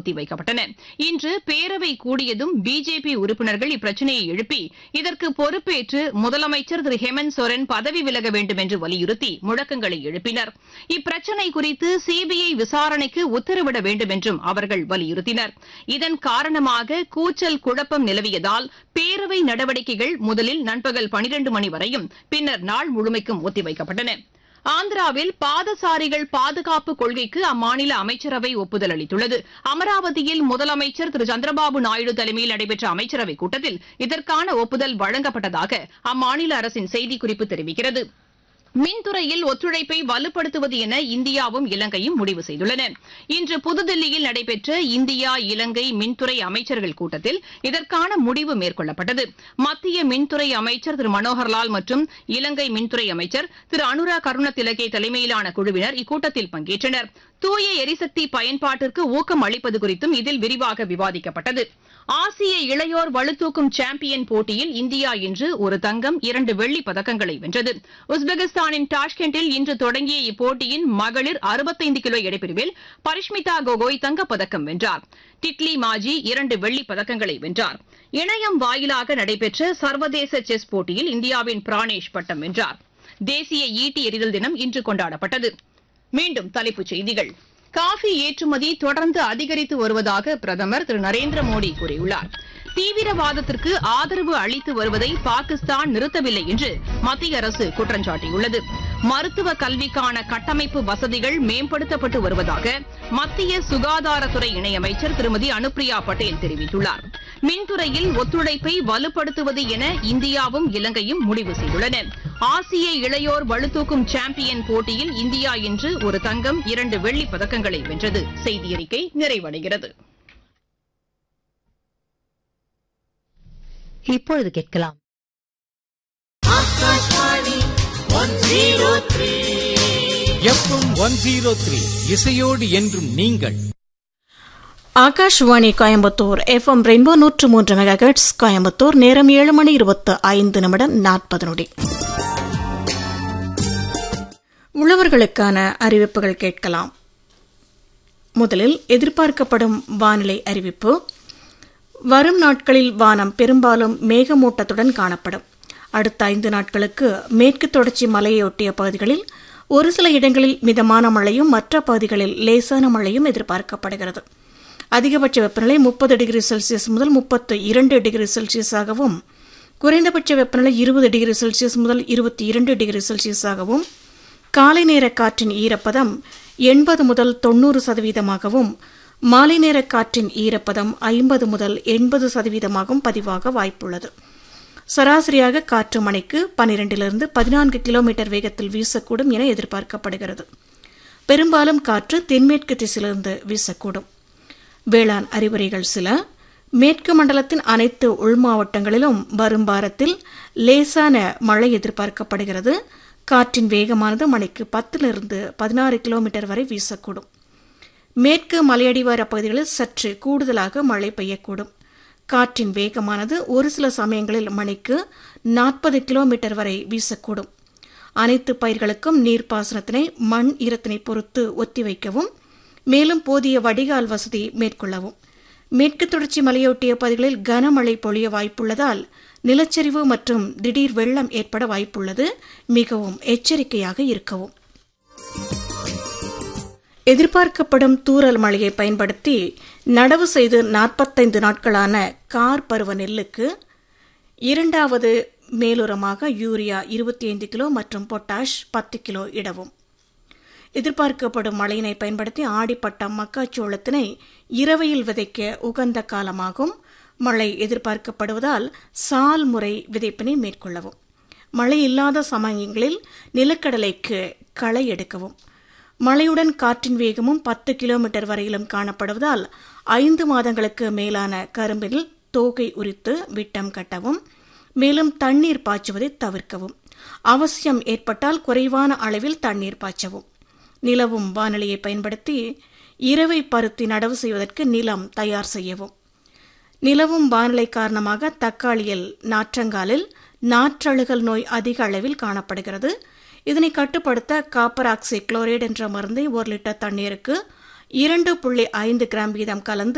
ஒத்திவைக்கப்பட்டன இன்று பேரவை கூடியதும் பிஜேபி உறுப்பினர்கள் இப்பிரச்சினையை எழுப்பி இதற்கு பொறுப்பேற்று முதலமைச்சர் திரு ஹேமந்த் சோரன் பதவி விலக வேண்டும் என்று வலியுறுத்தி முழக்கங்களை எழுப்பினர் இப்பிரச்சினை குறித்து சிபிஐ விசாரணைக்கு உத்தரவிட வேண்டும் என்றும் அவர்கள் வலியுறுத்தினர் இதன் காரணமாக கூச்சல் குழப்பம் நிலவியதால் பேரவை நடவடிக்கைகள் முதலில் நண்பகல் பனிரண்டு மணி வரையும் பின்னர் நாள் முழுமைக்கும் ஒத்திவைக்கப்பட்டன ஆந்திராவில் பாதசாரிகள் பாதுகாப்பு கொள்கைக்கு அம்மாநில அமைச்சரவை ஒப்புதல் அளித்துள்ளது அமராவதியில் முதலமைச்சர் திரு சந்திரபாபு நாயுடு தலைமையில் நடைபெற்ற அமைச்சரவைக் கூட்டத்தில் இதற்கான ஒப்புதல் வழங்கப்பட்டதாக அம்மாநில அரசின் செய்திக்குறிப்பு தெரிவிக்கிறது மின்துறையில் ஒத்துழைப்பை வலுப்படுத்துவது என இந்தியாவும் இலங்கையும் முடிவு செய்துள்ளன இன்று புதுதில்லியில் நடைபெற்ற இந்தியா இலங்கை மின்துறை அமைச்சர்கள் கூட்டத்தில் இதற்கான முடிவு மேற்கொள்ளப்பட்டது மத்திய மின்துறை அமைச்சர் திரு மனோகர்லால் மற்றும் இலங்கை மின்துறை அமைச்சர் திரு அனுரா கருணதிலகே தலைமையிலான குழுவினர் இக்கூட்டத்தில் பங்கேற்றனர் தூய எரிசக்தி பயன்பாட்டிற்கு ஊக்கம் அளிப்பது குறித்தும் இதில் விரிவாக விவாதிக்கப்பட்டது ஆசிய இளையோர் பளுதூக்கும் சாம்பியன் போட்டியில் இந்தியா இன்று ஒரு தங்கம் இரண்டு வெள்ளிப் பதக்கங்களை வென்றது உஸ்பெகிஸ்தானின் டாஷ்கெண்டில் இன்று தொடங்கிய இப்போட்டியின் மகளிர் அறுபத்தைந்து கிலோ எடைப்பிரிவில் பரிஷ்மிதா கோகோய் தங்கப்பதக்கம் வென்றார் டிட்லி மாஜி இரண்டு வெள்ளிப் பதக்கங்களை வென்றார் இணையம் வாயிலாக நடைபெற்ற சர்வதேச செஸ் போட்டியில் இந்தியாவின் பிராணேஷ் பட்டம் வென்றார் தேசிய ஈட்டி எறிதல் தினம் இன்று கொண்டாடப்பட்டது மீண்டும் தலைப்புச் செய்திகள் காஃபி ஏற்றுமதி தொடர்ந்து அதிகரித்து வருவதாக பிரதமர் திரு நரேந்திர மோடி கூறியுள்ளார் தீவிரவாதத்திற்கு ஆதரவு அளித்து வருவதை பாகிஸ்தான் நிறுத்தவில்லை என்று மத்திய அரசு குற்றம் சாட்டியுள்ளது மருத்துவ கல்விக்கான கட்டமைப்பு வசதிகள் மேம்படுத்தப்பட்டு வருவதாக மத்திய சுகாதாரத்துறை இணையமைச்சர் திருமதி அனுப்பிரியா பட்டேல் தெரிவித்துள்ளார் மின்துறையில் ஒத்துழைப்பை வலுப்படுத்துவது என இந்தியாவும் இலங்கையும் முடிவு செய்துள்ளன ஆசிய இளையோர் பளுதூக்கும் சாம்பியன் போட்டியில் இந்தியா இன்று ஒரு தங்கம் இரண்டு வெள்ளிப் பதக்கங்களை வென்றது செய்தியறிக்கை நிறைவடைகிறது இப்பொழுது கேட்கலாம் எஃப்எம் ஒன் ஜீரோ த்ரீ இசையோடு என்றும் நீங்கள் ஆகாஷ்வாணி கோயம்புத்தூர் எஃப்எம் ரெயின்போ நூற்று மூன்று மெகாஹெட்ஸ் கோயம்புத்தூர் நேரம் ஏழு மணி இருபத்து ஐந்து நிமிடம் நாற்பது நொடி உழவர்களுக்கான அறிவிப்புகள் கேட்கலாம் முதலில் எதிர்பார்க்கப்படும் வானிலை அறிவிப்பு வரும் நாட்களில் வானம் பெரும்பாலும் மேகமூட்டத்துடன் காணப்படும் அடுத்த ஐந்து நாட்களுக்கு மேற்கு தொடர்ச்சி மலையொட்டிய பகுதிகளில் ஒரு சில இடங்களில் மிதமான மழையும் மற்ற பகுதிகளில் லேசான மழையும் எதிர்பார்க்கப்படுகிறது அதிகபட்ச வெப்பநிலை முப்பது டிகிரி செல்சியஸ் முதல் முப்பத்து இரண்டு டிகிரி செல்சியஸாகவும் குறைந்தபட்ச வெப்பநிலை இருபது டிகிரி செல்சியஸ் முதல் இருபத்தி இரண்டு டிகிரி செல்சியஸாகவும் காலை நேர காற்றின் ஈரப்பதம் எண்பது முதல் தொண்ணூறு சதவீதமாகவும் மாலை நேர காற்றின் ஈரப்பதம் ஐம்பது முதல் எண்பது சதவீதமாகவும் பதிவாக வாய்ப்புள்ளது சராசரியாக காற்று மணிக்கு பனிரெண்டிலிருந்து பதினான்கு கிலோமீட்டர் வேகத்தில் வீசக்கூடும் என எதிர்பார்க்கப்படுகிறது பெரும்பாலும் காற்று தென்மேற்கு திசையிலிருந்து வீசக்கூடும் வேளாண் அறிவுரைகள் சில மேற்கு மண்டலத்தின் அனைத்து உள் மாவட்டங்களிலும் வரும் வாரத்தில் லேசான மழை எதிர்பார்க்கப்படுகிறது காற்றின் வேகமானது மணிக்கு பத்திலிருந்து பதினாறு கிலோமீட்டர் வரை வீசக்கூடும் மேற்கு மலையடிவார பகுதிகளில் சற்று கூடுதலாக மழை பெய்யக்கூடும் காற்றின் வேகமானது ஒரு சில சமயங்களில் மணிக்கு நாற்பது கிலோமீட்டர் வரை வீசக்கூடும் அனைத்து பயிர்களுக்கும் நீர்ப்பாசனத்தினை மண் ஈரத்தினை பொறுத்து ஒத்திவைக்கவும் மேலும் போதிய வடிகால் வசதி மேற்கொள்ளவும் மேற்கு தொடர்ச்சி மலையொட்டிய பகுதிகளில் கனமழை பொழிய வாய்ப்புள்ளதால் நிலச்சரிவு மற்றும் திடீர் வெள்ளம் ஏற்பட வாய்ப்புள்ளது மிகவும் எச்சரிக்கையாக இருக்கவும் எதிர்பார்க்கப்படும் தூறல் மழையை பயன்படுத்தி நடவு செய்து நாற்பத்தைந்து நாட்களான கார் பருவ நெல்லுக்கு இரண்டாவது மேலுரமாக யூரியா இருபத்தி ஐந்து கிலோ மற்றும் பொட்டாஷ் பத்து கிலோ இடவும் எதிர்பார்க்கப்படும் மழையினை பயன்படுத்தி ஆடிப்பட்டம் மக்காச்சோளத்தினை இரவையில் விதைக்க உகந்த காலமாகும் மழை எதிர்பார்க்கப்படுவதால் சால் முறை விதைப்பினை மேற்கொள்ளவும் மழை இல்லாத சமயங்களில் நிலக்கடலைக்கு களை எடுக்கவும் மழையுடன் காற்றின் வேகமும் பத்து கிலோமீட்டர் வரையிலும் காணப்படுவதால் ஐந்து மாதங்களுக்கு மேலான கரும்பில் தோகை உரித்து விட்டம் கட்டவும் மேலும் தண்ணீர் பாய்ச்சுவதை தவிர்க்கவும் அவசியம் ஏற்பட்டால் குறைவான அளவில் தண்ணீர் பாய்ச்சவும் நிலவும் வானிலையை பயன்படுத்தி இரவை பருத்தி நடவு செய்வதற்கு நிலம் தயார் செய்யவும் நிலவும் வானிலை காரணமாக தக்காளியில் நாற்றங்காலில் நாற்றழுகல் நோய் அதிக அளவில் காணப்படுகிறது இதனை கட்டுப்படுத்த காப்பர் ஆக்சி குளோரைடு என்ற மருந்தை ஒரு லிட்டர் தண்ணீருக்கு இரண்டு புள்ளி ஐந்து கிராம் வீதம் கலந்து